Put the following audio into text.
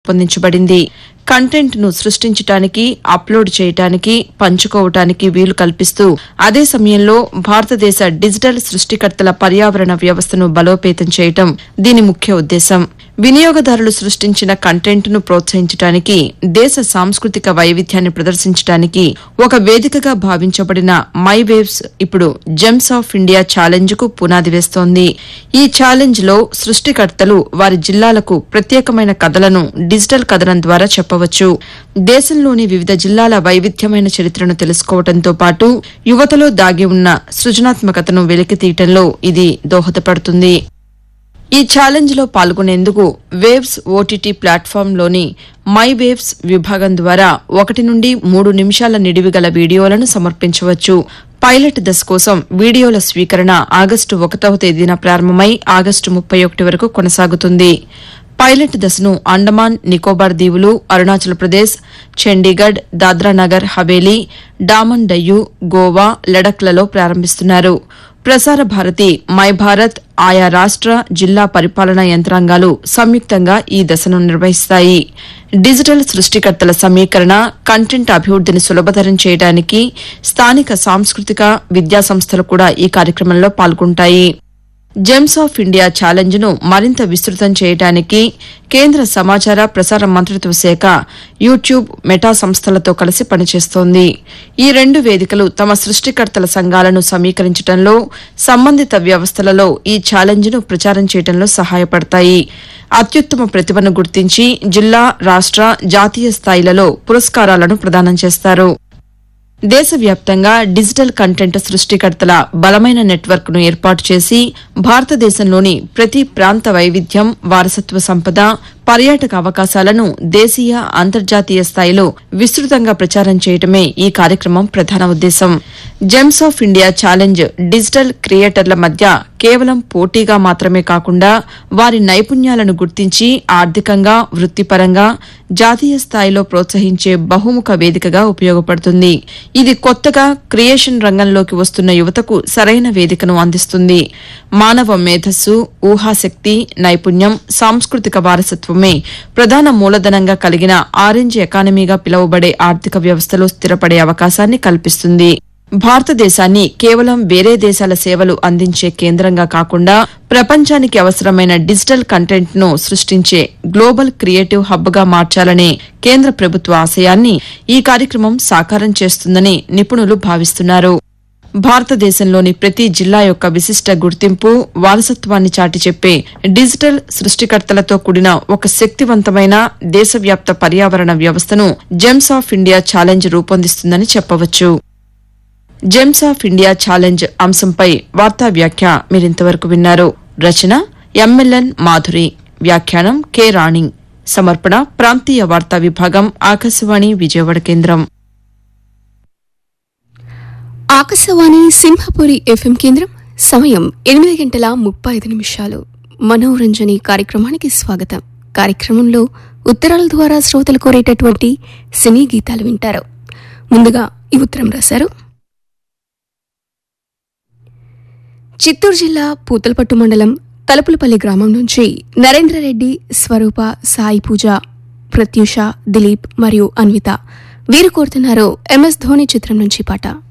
రూపొందించబడింది కంటెంట్ ను సృష్టించటానికి అప్లోడ్ చేయటానికి పంచుకోవటానికి వీలు కల్పిస్తూ అదే సమయంలో భారతదేశ డిజిటల్ సృష్టికర్తల పర్యావరణ వ్యవస్థను బలోపేతం చేయటం దీని ముఖ్య ఉద్దేశం వినియోగదారులు సృష్టించిన కంటెంట్ ను ప్రోత్సహించడానికి దేశ సాంస్కృతిక వైవిధ్యాన్ని ప్రదర్శించడానికి ఒక వేదికగా భావించబడిన మై వేవ్స్ ఇప్పుడు జెమ్స్ ఆఫ్ ఇండియా ఛాలెంజ్ కు పునాది వేస్తోంది ఈ ఛాలెంజ్ లో సృష్టికర్తలు వారి జిల్లాలకు ప్రత్యేకమైన కథలను డిజిటల్ కథనం ద్వారా చెప్పవచ్చు దేశంలోని వివిధ జిల్లాల వైవిధ్యమైన చరిత్రను తెలుసుకోవడంతో పాటు యువతలో దాగి ఉన్న సృజనాత్మకతను వెలికితీయటంలో ఇది దోహదపడుతుంది ఈ ఛాలెంజ్ లో పాల్గొనేందుకు వేవ్స్ ఓటీటీ ప్లాట్ఫామ్లోని మై వేవ్స్ విభాగం ద్వారా ఒకటి నుండి మూడు నిమిషాల నిడివి గల వీడియోలను సమర్పించవచ్చు పైలట్ దశ కోసం వీడియోల స్వీకరణ ఆగస్టు ఒకటవ తేదీన ప్రారంభమై ఆగస్టు ముప్పై ఒకటి వరకు కొనసాగుతుంది పైలట్ దశను అండమాన్ నికోబార్ దీవులు అరుణాచల్ ప్రదేశ్ చండీగఢ్ దాద్రా నగర్ హవేలీ డామన్ డయ్యు గోవా లడఖ్లలో ప్రారంభిస్తున్నారు ప్రసార భారతి మై భారత్ ఆయా రాష్ట జిల్లా పరిపాలనా యంత్రాంగాలు సంయుక్తంగా ఈ దశను నిర్వహిస్తాయి డిజిటల్ సృష్టికర్తల సమీకరణ కంటెంట్ అభివృద్దిని సులభతరం చేయడానికి స్థానిక సాంస్కృతిక విద్యా సంస్థలు కూడా ఈ కార్యక్రమంలో పాల్గొంటాయి జెమ్స్ ఆఫ్ ఇండియా ఛాలెంజ్ ను మరింత విస్తృతం చేయడానికి కేంద్ర సమాచార ప్రసార మంత్రిత్వ శాఖ యూట్యూబ్ మెటా సంస్థలతో కలిసి పనిచేస్తోంది ఈ రెండు వేదికలు తమ సృష్టికర్తల సంఘాలను సమీకరించడంలో సంబంధిత వ్యవస్థలలో ఈ ఛాలెంజ్ ను ప్రచారం చేయడంలో సహాయపడతాయి అత్యుత్తమ ప్రతిభను గుర్తించి జిల్లా రాష్ట జాతీయ స్థాయిలలో పురస్కారాలను ప్రదానం చేస్తారు దేశవ్యాప్తంగా డిజిటల్ కంటెంట్ సృష్టికర్తల బలమైన నెట్వర్క్ ను ఏర్పాటు చేసి భారతదేశంలోని ప్రతి ప్రాంత వైవిధ్యం వారసత్వ సంపద పర్యాటక అవకాశాలను దేశీయ అంతర్జాతీయ స్థాయిలో విస్తృతంగా ప్రచారం చేయడమే ఈ కార్యక్రమం ప్రధాన ఉద్దేశం gems of India challenge digital క్రియేటర్ల మధ్య కేవలం పోటీగా మాత్రమే కాకుండా వారి నైపుణ్యాలను గుర్తించి ఆర్థికంగా వృత్తిపరంగా జాతీయ స్థాయిలో ప్రోత్సహించే బహుముఖ వేదికగా ఉపయోగపడుతుంది ఇది కొత్తగా క్రియేషన్ రంగంలోకి వస్తున్న యువతకు సరైన వేదికను అందిస్తుంది మానవ మేధస్సు ఊహాశక్తి నైపుణ్యం సాంస్కృతిక వారసత్వమే ప్రధాన మూలధనంగా కలిగిన ఆరెంజ్ ఎకానమీగా పిలువబడే ఆర్థిక వ్యవస్థలో స్థిరపడే అవకాశాన్ని కల్పిస్తుంది భారతదేశాన్ని కేవలం వేరే దేశాల సేవలు అందించే కేంద్రంగా కాకుండా ప్రపంచానికి అవసరమైన డిజిటల్ కంటెంట్ ను సృష్టించే గ్లోబల్ క్రియేటివ్ హబ్ గా మార్చాలనే కేంద్ర ప్రభుత్వ ఆశయాన్ని ఈ కార్యక్రమం సాకారం చేస్తుందని నిపుణులు భావిస్తున్నారు భారతదేశంలోని ప్రతి జిల్లా యొక్క విశిష్ట గుర్తింపు వారసత్వాన్ని చాటి చెప్పే డిజిటల్ సృష్టికర్తలతో కూడిన ఒక శక్తివంతమైన దేశవ్యాప్త పర్యావరణ వ్యవస్థను జెమ్స్ ఆఫ్ ఇండియా ఛాలెంజ్ రూపొందిస్తుందని చెప్పవచ్చు జెమ్స్ ఆఫ్ ఇండియా ఛాలెంజ్ అంశంపై వార్తా వ్యాఖ్య మీరింతవరకు విన్నారు రచన ఎంఎల్ఎన్ మాధురి వ్యాఖ్యానం కె రాణి సమర్పణ ప్రాంతీయ వార్తా విభాగం ఆకాశవాణి విజయవాడ కేంద్రం ఆకాశవాణి సింహపురి ఎఫ్ఎం కేంద్రం సమయం ఎనిమిది గంటల ముప్పై ఐదు నిమిషాలు మనోరంజని కార్యక్రమానికి స్వాగతం కార్యక్రమంలో ఉత్తరాల ద్వారా శ్రోతలు కోరేటటువంటి సినీ గీతాలు వింటారు ముందుగా ఈ ఉత్తరం రాశారు చిత్తూరు జిల్లా పూతలపట్టు మండలం తలుపులపల్లి గ్రామం నుంచి నరేంద్రరెడ్డి స్వరూప సాయి పూజ ప్రత్యూష దిలీప్ మరియు అన్విత వీరు కోరుతున్నారు ఎంఎస్ ధోని చిత్రం నుంచి పాట